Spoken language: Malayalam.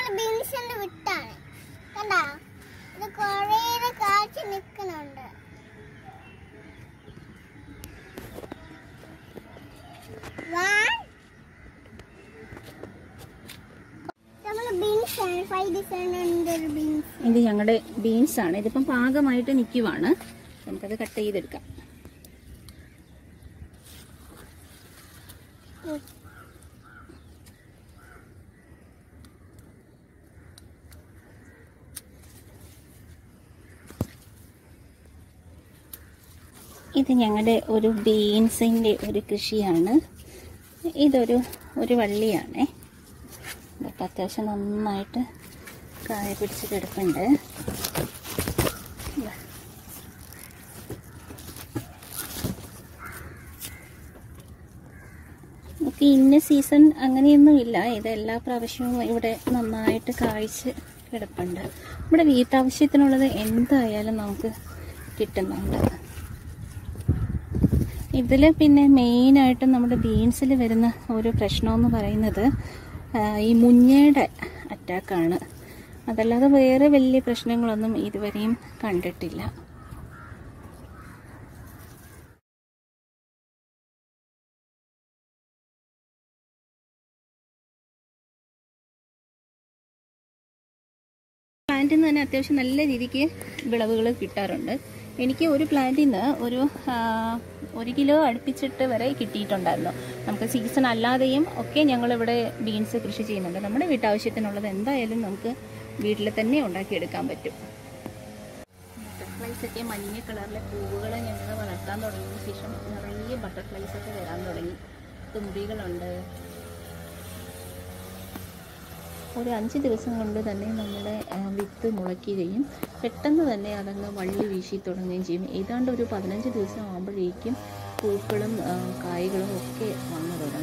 ഞങ്ങൾ ബീൻസിന്റെ വിട്ടാണ് കണ്ടാ ഇത് കൊറേ കാഴ്ച നിൽക്കുന്നുണ്ട് നമ്മൾ ബീൻസ് ആണ് ഫൈവ് ഡിസൈൻ ബീൻസ് ഇത് ഞങ്ങളുടെ ബീൻസ് ആണ് ഇതിപ്പം പാകമായിട്ട് നിൽക്കുവാണ് നമുക്കത് കട്ട് ചെയ്തെടുക്കാം ഇത് ഞങ്ങളുടെ ഒരു ബീൻസിൻ്റെ ഒരു കൃഷിയാണ് ഇതൊരു ഒരു വള്ളിയാണേ ഇതൊക്കെ അത്യാവശ്യം നന്നായിട്ട് കായ പിടിച്ച് കിടപ്പുണ്ട് ഇതാ. നമുക്ക് ഇന്ന സീസൺ അങ്ങനെയൊന്നും ഇല്ല ഇത് എല്ലാ പ്രാവശ്യവും ഇവിടെ നന്നായിട്ട് കായ്ച്ച് കിടപ്പുണ്ട് നമ്മുടെ വീട്ടാവശ്യത്തിനുള്ളത് എന്തായാലും നമുക്ക് കിട്ടുന്നുണ്ട് ഇതിൽ പിന്നെ മെയിനായിട്ട് നമ്മുടെ ബീൻസിൽ വരുന്ന ഒരു പ്രശ്നമെന്ന് പറയുന്നത് ആ, ഈ മുഞ്ഞയുടെ അറ്റാക്കാണ് അതല്ലാതെ വേറെ വലിയ പ്രശ്നങ്ങളൊന്നും ഇതുവരെയും കണ്ടിട്ടില്ല പ്ലാന്റിൽ നിന്ന് തന്നെ അത്യാവശ്യം നല്ല രീതിക്ക് വിളവുകൾ കിട്ടാറുണ്ട് എനിക്ക് ഒരു പ്ലാന്റിൽ നിന്ന് ഒരു ആ, ഒരു കിലോ അടുപ്പിച്ചിട്ട് വരെ കിട്ടിയിട്ടുണ്ടായിരുന്നു നമുക്ക് സീസൺ അല്ലാതെയും ഒക്കെ ഞങ്ങളിവിടെ ബീൻസ് കൃഷി ചെയ്യുന്നുണ്ട് നമ്മുടെ വീട്ടാവശ്യത്തിനുള്ളത് എന്തായാലും നമുക്ക് വീട്ടിൽ തന്നെ ഉണ്ടാക്കിയെടുക്കാൻ പറ്റും ബട്ടർഫ്ലൈസ് ഒക്കെ മഞ്ഞ കളറിലെ പൂവുകൾ ഞങ്ങൾ വളർത്താൻ തുടങ്ങിയ ശേഷം നിറയെ ബട്ടർഫ്ലൈസ് ഒക്കെ വരാൻ തുടങ്ങി തുമ്പികളുണ്ട് ഒരു അഞ്ച് ദിവസം കൊണ്ട് തന്നെ നമ്മുടെ ആ, വിത്ത് മുളയ്ക്കുകയും പെട്ടെന്ന് തന്നെ അതങ്ങ് വള്ളി വീശി തുടങ്ങുകയും ചെയ്യും ഏതാണ്ട് ഒരു പതിനഞ്ച് ദിവസം ആകുമ്പോഴേക്കും പൂക്കളും ആ, കായ്കളും ഒക്കെ വന്നു തുടങ്ങും